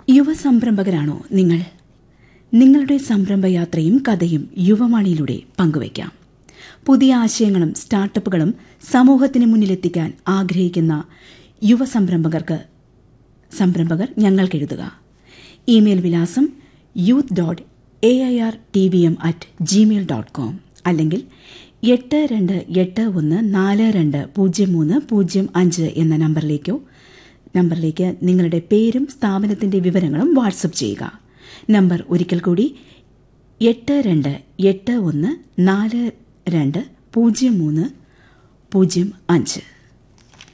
യുവസംരംഭകരാണോ നിങ്ങൾ നിങ്ങളുടെ സംരംഭയാത്രയും കഥയും യുവവാണിയിലൂടെ പങ്കുവയ്ക്കാം പുതിയ ആശയങ്ങളും സ്റ്റാർട്ടപ്പുകളും സമൂഹത്തിന് മുന്നിലെത്തിക്കാൻ ആഗ്രഹിക്കുന്ന യുവസംരംഭകർക്ക് സംരംഭകർ ഞങ്ങൾക്കെഴുതുക ഇമെയിൽ വിലാസം youth dot A I R T V M at Gmail dot com അല്ലെങ്കിൽ എട്ട് രണ്ട് എട്ട് ഒന്ന് നാല് രണ്ട് പൂജ്യം മൂന്ന് പൂജ്യം അഞ്ച് എന്ന നമ്പറിലേക്കോ നമ്പറിലേക്ക് നിങ്ങളുടെ പേരും സ്ഥാപനത്തിന്റെ വിവരങ്ങളും വാട്സപ്പ് ചെയ്യുക നമ്പർ ഒരിക്കൽ കൂടി എട്ട് രണ്ട് എട്ട് ഒന്ന് നാല് രണ്ട് പൂജ്യം മൂന്ന് പൂജ്യം അഞ്ച്